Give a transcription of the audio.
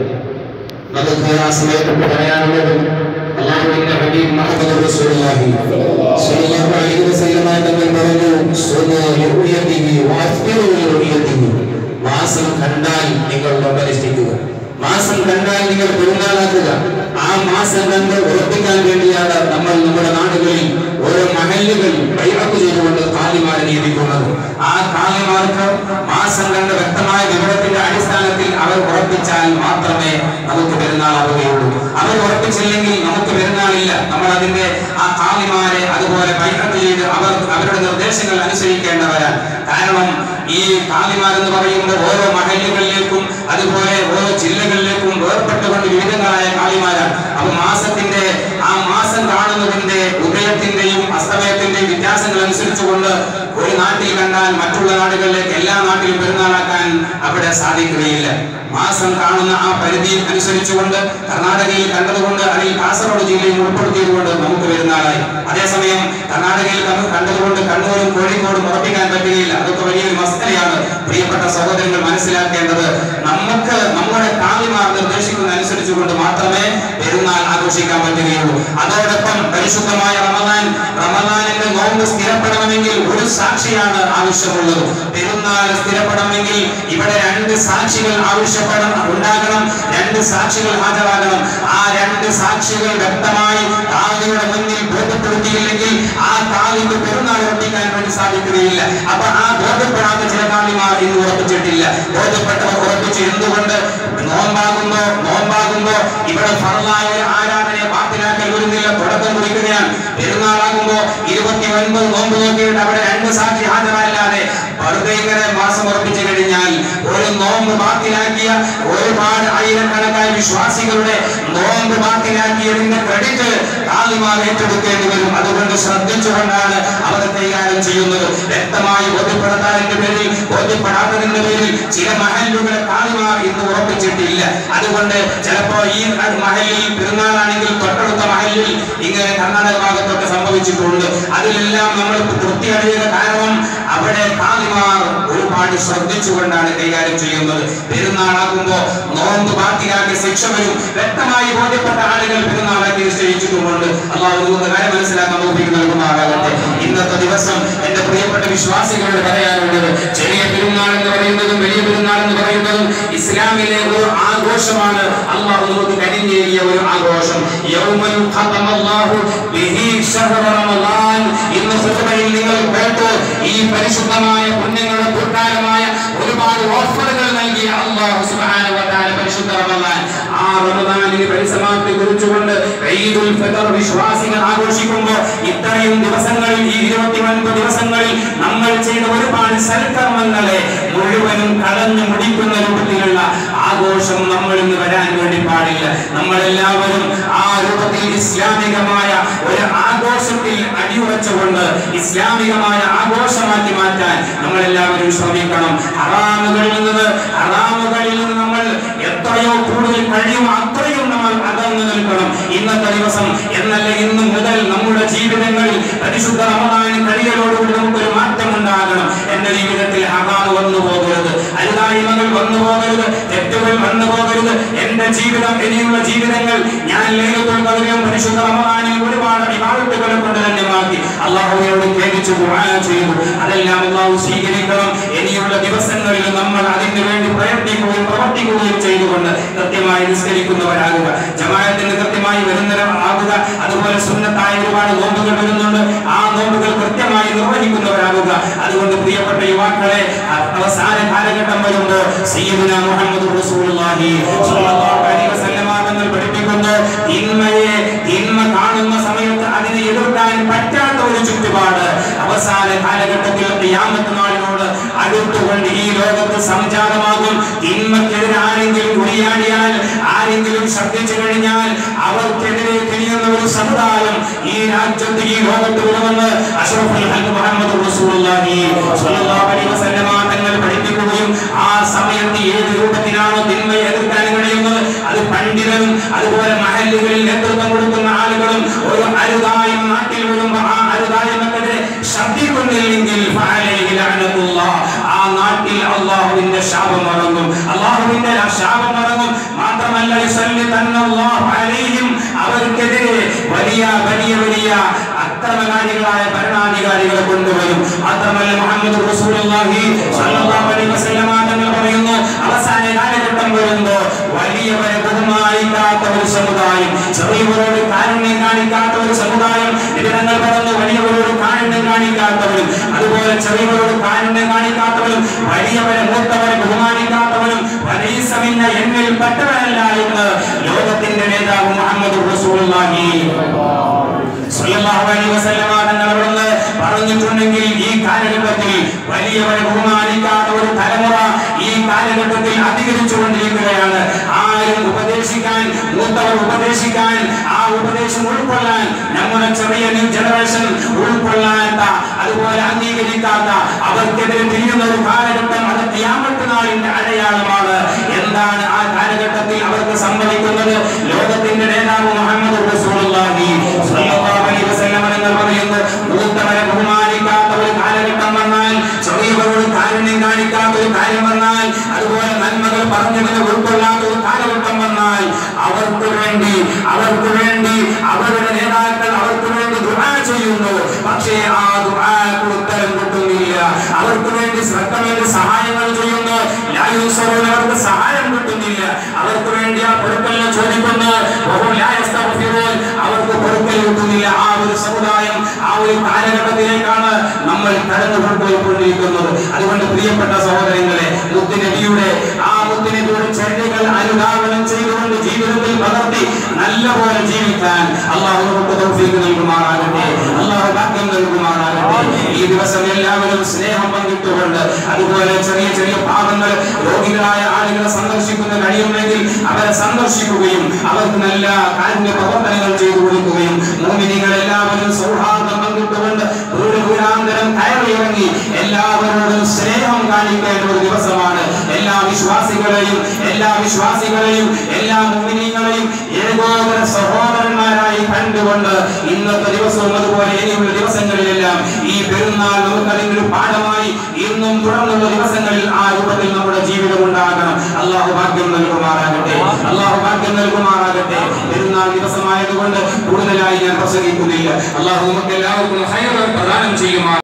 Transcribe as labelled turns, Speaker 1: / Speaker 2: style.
Speaker 1: നമുക്ക് ആ സമയത്ത് പറയാനുള്ളത് അള്ളാഹുവിന്റെ ഹബീബ് മുഹമ്മദ് റസൂലുള്ളാഹി സ്വല്ലല്ലാഹു അലൈഹി വസല്ലം തങ്ങൾ പറഞ്ഞു സുന്നു ലിറുയതിഹി വഅഫ്തിറു ലിറുയതിഹി മാസം കണ്ടാൽ നിങ്ങൾ നോമ്പനുഷ്ഠിക്കുക മാസം കണ്ടാൽ നിങ്ങൾ പെരുന്നാളാക്കുക ആ മാസം കണ്ട് ഉറപ്പിക്കാൻ വേണ്ടിയാണ് നമ്മൾ നമ്മുടെ നാടുകളിൽ ഓരോ മഹല്ലുകൾ ബൈഅത്ത് ചെയ്തുകൊണ്ട് കാലിമാരെ നിയമിക്കുന്നത് ആ കാലിമാർക്ക് മാസം കണ്ട് വ്യക്തമായ വിവരത്തിന്റെ അടിസ്ഥാനത്തിൽ അവർ ഉറപ്പിച്ചാൽ മാത്രമേ നമുക്ക് പെരുന്നാളാവുകയുള്ളൂ അവർ ഉറപ്പിച്ചില്ലെങ്കിൽ നമുക്ക് പെരുന്നാളില്ല നമ്മൾ അതിന്റെ ആ കാലിമാരെ അതുപോലെ ബൈഅത്ത് ചെയ്ത് അവർ അവരുടെ നിർദ്ദേശങ്ങൾ അനുസരിക്കേണ്ടവരാണ് കാരണം ഈ കാലിമാർ എന്ന് പറയുമ്പോൾ ഓരോ മഹല്ലുകളിലേക്കും അതുപോലെ ഓരോ ജില്ലകളിലേക്കും വേർപെട്ടുകൊണ്ട് വിവിധങ്ങളായ കാലിമാരാണ് അപ്പൊ മാസത്തിന്റെ ആ മാസം കാണുന്നതിന്റെ ഉദയത്തിന്റെയും അസ്തമയത്തിന്റെയും വ്യത്യാസങ്ങൾ അനുസരിച്ചുകൊണ്ട് ഒരു നാട്ടിൽ കണ്ടാൽ മറ്റുള്ള നാടുകളിലേക്ക് എല്ലാ നാട്ടിലും പെരുന്നാളാക്കാൻ അവിടെ സാധിക്കുകയില്ല മാസം കാണുന്ന ആ പരിധി അനുസരിച്ചുകൊണ്ട് കർണാടകയിൽ കണ്ടതുകൊണ്ട് അല്ലെങ്കിൽ കാസർഗോഡ് ജില്ലയിൽ ഉൾപ്പെടുത്തിയതുകൊണ്ട് നമുക്ക് പെരുന്നാളായി അതേസമയം കർണാടകയിൽ കണ്ട് കണ്ടതുകൊണ്ട് കണ്ണൂരും കോഴിക്കോടും ഉറപ്പിക്കാൻ പറ്റുകയില്ല അതൊക്കെ വലിയൊരു മസ്തയാണ് പ്രിയപ്പെട്ട സഹോദരങ്ങൾ മനസ്സിലാക്കേണ്ടത് നമുക്ക് നമ്മുടെ കാലിമാർ നിർദ്ദേശിക്കുന്ന അനുസരിച്ചുകൊണ്ട് മാത്രമേ പെരുന്നാൾ ആഘോഷിക്കാൻ പറ്റുകയുള്ളൂ അതോടൊപ്പം പരിശുദ്ധമായ റമദാൻ റമദാനിന്റെ നോമ്പ് സ്ഥിരപ്പെടണമെങ്കിൽ ഒരു സാക്ഷിയാണ് ആവശ്യമുള്ളത് പെരുന്നാൾ സ്ഥിരപ്പെടണമെങ്കിൽ ഇവിടെ രണ്ട് സാക്ഷികൾ ആവശ്യപ്പെടണം ഉണ്ടാകണം രണ്ട് സാക്ഷികൾ ഹാജരാകണം ആ രണ്ട് സാക്ഷികൾ വ്യക്തമായി കാലിയുടെ മുന്നിൽ ബോധ്യപ്പെടുത്തിയില്ലെങ്കിൽ ആ കാലിന്റെ പെരുന്നാൾ ഉറപ്പിക്കാൻ വേണ്ടി സാധിക്കുകയില്ല അപ്പൊ ആ ബോധ്യപ്പെടാത്ത ചില കാലിമാർ ഇന്ന് ഉറപ്പിച്ചിട്ടില്ല ബോധ്യപ്പെട്ടവർ ഉറപ്പിച്ച് എന്തുകൊണ്ട് നോമ്പാകുമ്പോ നോമ്പാകുമ്പോ ഇവിടെ ഫറലായ ഒരു ആരാധനയെ ബാത്തിലാക്കൽ വരുന്നില്ല തുടക്കം കുറിക്കുകയാണ് പെരുന്നാളാകുമ്പോ ഇരുപത്തി ഒൻപത് നോമ്പ് നോക്കിയിട്ട് അവിടെ രണ്ട് സാക്ഷി ഹാജരല്ലാതെ വെറുതെ ഇങ്ങനെ മാസം ഉറപ്പിച്ചു കഴിഞ്ഞാൽ ഒരു നോമ്പ് ബാത്തിലാക്കിയ ഒരുപാട് ആയിരക്കണക്കായ വിശ്വാസികളുടെ നോമ്പ് ബാത്തിലാക്കിയതിന്റെ ക്രെഡിറ്റ് കാലിമാർ ഏറ്റെടുക്കേണ്ടി വരും അതുകൊണ്ട് ശ്രദ്ധിച്ചുകൊണ്ടാണ് അവർ കൈകാര്യം ചെയ്യുന്നത് വ്യക്തമായി ബോധ്യപ്പെടുത്താതിന്റെ പേരിൽ ബോധ്യപ്പെടാത്തതിന്റെ പേരിൽ ചില മഹല്ലുകളെ കാലിമാർ ഇന്ന് ഉറപ്പിച്ചിട്ടില്ല അതുകൊണ്ട് ചിലപ്പോ ഈ മഹലിൽ പെരുന്നാളാണെങ്കിൽ തൊട്ടടുത്ത മഹലിൽ ഇങ്ങനെ കർണാടക ഭാഗത്തൊക്കെ സംഭവിച്ചിട്ടുണ്ട് അതിലെല്ലാം നമ്മൾ തൃപ്തി അടയുക കാരണം അവിടെ കാലിമാർ ഒരുപാട് ശ്രദ്ധിച്ചുകൊണ്ടാണ് കൈകാര്യം ചെയ്യുന്നത് പെരുന്നാളാകുമ്പോ നോമ്പ് ബാക്കിയാക്കി ശിക്ഷ വരും വ്യക്തമായി ബോധ്യപ്പെട്ട ആളുകൾ പെരുന്നാളാക്കി നിശ്ചയിച്ചിട്ടുമുണ്ട് അള്ളാഹു നമുക്ക് കാര്യം മനസ്സിലാക്കാൻ നോക്കിക്ക് നൽകുമാറാകട്ടെ ഇന്നത്തെ ദിവസം എന്റെ പ്രിയപ്പെട്ട വിശ്വാസികളോട് പറയാനുള്ളത് ചെറിയ പെരുന്നാൾ എന്ന് പറയുന്നതും വലിയ പെരുന്നാൾ എന്ന് പറയുന്നതും ഇസ്ലാമിലെ ഒരു ആഘോഷമാണ് അള്ളാഹു നമുക്ക് കരിഞ്ഞേറിയ ഒരു ആഘോഷം യൗമൻ ഖതമല്ലാഹു ബിഹി ശഹ്റ റമളാൻ ഇന്ന് ഖുത്ബയിൽ നിങ്ങൾ കേട്ടു ഈ പരിശുദ്ധമായ പുണ്യങ്ങളുടെ കൂട്ടാരമായ ഒരുപാട് ഓഫറുകൾ നൽകിയ അള്ളാഹു സുബ്ഹാനഹു വ തആല പരിശുദ്ധ റമളാൻ ആ റമളാനിന് പരിസമാപ്തി കുറിച്ചുകൊണ്ട് ഈദുൽ ഫിത്ർ വിശ്വാസികൾ ആഘോഷിക്കുമ്പോൾ ഇത്രയും ദിവസങ്ങളിൽ ഈ ഇരുപത്തിയൊൻപത് ദിവസങ്ങളിൽ നമ്മൾ ചെയ്ത ഒരുപാട് സൽക്കർമ്മങ്ങളെ മുഴുവനും കളഞ്ഞു മുടിക്കുന്ന രൂപത്തിലുള്ള ആഘോഷം നമ്മൾ ഇന്ന് വരാൻ വേണ്ടി പാടില്ല നമ്മളെല്ലാവരും ആ രൂപത്തിൽ ഇസ്ലാമികമായ ഒരു ആഘോഷത്തിൽ അടിയുറച്ചുകൊണ്ട് ഇസ്ലാമികമായ ആഘോഷമാക്കി മാറ്റാൻ നമ്മളെല്ലാവരും ശ്രമിക്കണം ഹറാമുകളിൽ നിന്ന് ഹറാമുകളിൽ നിന്ന് നമ്മൾ എത്രയോ കൂടുതൽ കഴിയും അത്രയും നമ്മൾ അകന്നു നിൽക്കണം ഇന്നത്തെ ദിവസം എന്നല്ല ഇന്ന് മുതൽ നമ്മുടെ ജീവിതങ്ങളിൽ പരിശുദ്ധ റമദാൻ കഴിയലോടുകൂടി നമുക്കൊരു മാറ്റം ഉണ്ടാകണം എന്റെ ജീവിതത്തിൽ ഹറാം വന്നു പോകരുത് അരുതായ്മകൾ വന്നു പോകരുത് തെറ്റുകൾ വന്നു പോകരുത് എന്റെ ജീവിതം ഇനിയുള്ള ജീവിതങ്ങൾ ഞാൻ ലേഖത്തുൽ കതിരും പരിശുദ്ധ റമദാനിൽ ഒരുപാട് വിവാഹത്തുകളെ കൊണ്ട് തന്നെ മാറ്റി അള്ളാഹുവിനോട് ഖേദിച്ചു ദുആ ചെയ്തു അതെല്ലാം അള്ളാഹു സ്വീകരിക്കണം ഇനിയുള്ള ദിവസങ്ങളിൽ നമ്മൾ അതിന് വേണ്ടി പ്രയത്നിക്കുകയും പ്രവർത്തിക്കുകയും ചെയ്തുകൊണ്ട് കൃത്യമായി നിസ്കരിക്കുന്നവരാകുക ജമാഅത്തിന് കൃത്യമായി വരുന്നവരാകുക അതുപോലെ സുന്നത്തായ ഒരുപാട് നോമ്പുകൾ വരുന്നുണ്ട് ആ നോമ്പുകൾ കൃത്യമായി നിർവഹിക്കുന്നവരാകുക അതുകൊണ്ട് പ്രിയപ്പെട്ട യുവാക്കളെ അ- അവസാന കാലഘട്ടം വരുമ്പോൾ സയ്യിദുന മുഹമ്മദ് റസൂലുള്ളാഹി സ്വല്ലല്ലാഹു അലൈഹി വസല്ലമ തങ്ങൾ പഠിപ്പിക്കുന്നു തിന്മയെ തിന്മ കാണുന്ന സമയത്ത് അതിനെ എതിർക്കാൻ പറ്റാത്ത ഒരു ചുറ്റുപാട് അവസാന കാലഘട്ടത്തിൽ ഖിയാമത്ത് നാളിനോട് അടുത്തുകൊണ്ട് ഈ ലോകത്ത് സംജാതമാകും തിന്മക്കെതിരെ ആരെങ്കിലും ഉരിയാടിയാൽ ആരെങ്കിലും ശബ്ദിച്ചു കഴിഞ്ഞാൽ അവർക്കെതിരെ തിരിയുന്ന ഒരു സമുദായം ഈ രാജ്യത്ത് ഈ ലോകത്ത് വരുമെന്ന് അഷ്റഫുൽ ഹൽഖ് മുഹമ്മദ് റസൂലുള്ളാഹി സ്വല്ലല്ലാഹു അലൈഹി വസല്ലമ തങ്ങൾ പഠിപ്പിക്കുകയും ആ സമയത്ത് ഏത് രൂപത്തിലാണോ തിന്മയെ എതിർക്കാൻ കഴിയുന്നത് അത് പണ്ഡിതനും അതുപോലെ മഹല്ലുകളിൽ നേതൃത്വം കൊടുക്കുന്ന ആളുകളും ഒരു അരുതായും നാട്ടിൽ വരുമ്പോൾ ആ അരുതായ്മക്കെതിരെ ശബ്ദിക്കുന്നില്ലെങ്കിൽ ഫഅലൈഹി ലഅനത്തുല്ലാഹ്. ആ നാട്ടിൽ
Speaker 2: അള്ളാഹുവിന്റെ ശാപം ഇറങ്ങും അള്ളാഹുവിന്റെ ആ ശാപം ഇറങ്ങും മാത്രമല്ല യുസല്ലി തന്നല്ലാഹു അലൈഹിം അവർക്കെതിരെ വലിയ വലിയ വലിയ അക്രമകാരികളായ ഭരണാധികാരികളെ കൊണ്ടുവരും മാത്രമല്ല മുഹമ്മദ് റസൂലുള്ളാഹി സ്വല്ലല്ലാഹു അലൈഹി വസല്ലമ തങ്ങൾ പറയുന്നു അവസാന കാലഘട്ടം വരുമ്പോ വലിയവരെ ബഹുമാനിക്കാത്ത ഒരു സമുദായം ചെറിയവരോട് കാരുണ്യം കാണിക്കാത്ത ഒരു സമുദായം ഇവിടങ്ങൾ പറഞ്ഞു വലിയവരോട് കാരുണ്യം കാണിക്കാത്തവരും അതുപോലെ ചെറിയവരോട് കാരുണ്യം കാണിക്കാത്തവരും വലിയവരെ മൂത്തവരെ ബഹുമാനിക്കാത്തവരും വലീസമിന്ന എന്നിൽ പെട്ടവരല്ല എന്ന് ലോകത്തിന്റെ നേതാവ് മുഹമ്മദ് റസൂലുള്ളാഹി സ്വല്ലല്ലാഹു അലൈഹി വസല്ലമ തങ്ങൾ അവിടുന്ന് പറഞ്ഞിട്ടുണ്ടെങ്കിൽ ഈ കാലഘട്ടത്തിൽ വലിയവരെ ബഹുമാനിക്കാത്ത ഒരു തലമുറ ഈ കാലഘട്ടത്തിൽ അധികരിച്ചുകൊണ്ടിരിക്കുകയാണ് ആരും ഉപദേശിക്കാൻ മൂത്തവർ ഉപദേശിക്കാൻ ആ ഉപദേശം ഉൾക്കൊള്ളാൻ നമ്മുടെ ചെറിയ ന്യൂ ജനറേഷൻ ഉൾക്കൊള്ളാത്ത അതുപോലെ അംഗീകരിക്കാത്ത അവർക്കെതിരെ തിരിയുന്ന ഒരു കാലഘട്ടം അത് ഖിയാമത്ത് നാളിന്റെ അടയാളമാണ് എന്താണ് ആ കാലഘട്ടത്തിൽ അവർക്ക് സംഭവിക്കുന്നത് ലോകത്തിന്റെ നേതാവ് മുഹമ്മദ് റസൂലുള്ളാഹി സ്വല്ലല്ലാഹു അലൈഹി വസല്ലം എന്ന് പറയുന്നു മൂത്തവരെ ബഹുമാനിക്കാത്ത ഒരു കാലഘട്ടം വന്നാൽ ചെറിയവരോട് കാരുണ്യം കാണിക്കാത്ത ഒരു കാര്യം വന്നാൽ അതുപോലെ നന്മകൾ പറഞ്ഞതിനെ ഉൾക്കൊള്ളാത്ത ഒരു കാലഘട്ടം വന്നാൽ അവർക്ക് വേണ്ടി അവർക്ക് വേണ്ടി അവരുടെ നേതാക്കൾ അവർക്ക് വേണ്ടി ദുആ ചെയ്യുന്നു പക്ഷേ ആ ദുആക്ക് ഉത്തരം കിട്ടുന്നില്ല അവർക്ക് വേണ്ടി ശ്രദ്ധ വേണ്ടി സഹായങ്ങൾ ചെയ്യുന്നു ലാ യുൻസറൂന അവർക്ക് സഹായം കിട്ടുന്നില്ല അവർക്ക് വേണ്ടി ആ പൊറുക്കലിനെ ചോദിക്കുന്നു വഹും ലാ യസ്തഗ്ഫിറൂൻ അവർക്ക് പൊറുക്കൽ കിട്ടുന്നില്ല ആ ഒരു സമുദായം ആ ഒരു കാലഘട്ടത്തിലേക്കാണ് നമ്മൾ കടന്നുകൊണ്ടിരിക്കുന്നത് അതുകൊണ്ട് പ്രിയപ്പെട്ട സഹോദരങ്ങളെ മുത്തുനബിയുടെ ആ മുത്തുനബിയുടെ ചര്യകൾ അനുധാവനം ചെയ്തുകൊണ്ട് ജീവിതത്തിൽ പകർത്തി നല്ലപോലെ ജീവിക്കാൻ അള്ളാഹു നമുക്ക് തൗഫീഖ് നൽകുമാറാകട്ടെ അള്ളാഹു ഭാഗ്യം നൽകുമാറാകട്ടെ ഈ ദിവസം എല്ലാവരും സ്നേഹം പങ്കിട്ടുകൊണ്ട് അതുപോലെ ചെറിയ ചെറിയ പാപങ്ങൾ രോഗികളായ ആളുകളെ സന്ദർശിക്കുന്ന കഴിയുമെങ്കിൽ അവരെ സന്ദർശിക്കുകയും അവർക്ക് നല്ല കാരുണ്യ പ്രവർത്തനങ്ങൾ ചെയ്തു കൊടുക്കുകയും മോമിനികൾ എല്ലാവരും സൗഹാർദ്ദം പങ്കിട്ടുകൊണ്ട് വീട് വീടാന്തരം കയറിയിറങ്ങി എല്ലാവരോടും സ്നേഹം കാണിക്കേണ്ട ഒരു ദിവസമാണ് എല്ലാ വിശ്വാസികളെയും എല്ലാ വിശ്വാസികളെയും എല്ലാ മോമിനികളെയും ഏകോദര സഹോദരന്മാരായി കണ്ടുകൊണ്ട് ഇന്നത്തെ ദിവസവും അതുപോലെ ഇനിയുള്ള ദിവസങ്ങളിലെല്ലാം ഈ പെരുന്നാൾ നമുക്കതിന്റെ ഒരു പാഠമായി ഇന്നും തുടർന്നുള്ള ദിവസങ്ങളിൽ ആ രൂപത്തിൽ നമ്മുടെ ജീവിതം ഉണ്ടാകണം അള്ളാഹു ഭാഗ്യം നൽകുമാറാകട്ടെ അള്ളാഹു ഭാഗ്യം നൽകുമാറാകട്ടെ പെരുന്നാൾ ദിവസമായതുകൊണ്ട് കൂടുതലായി ഞാൻ പ്രസംഗിക്കുന്നില്ല അള്ളാഹു നമുക്ക് എല്ലാവർക്കും ഹൈർ പ്രദാനം ചെയ്യുമാ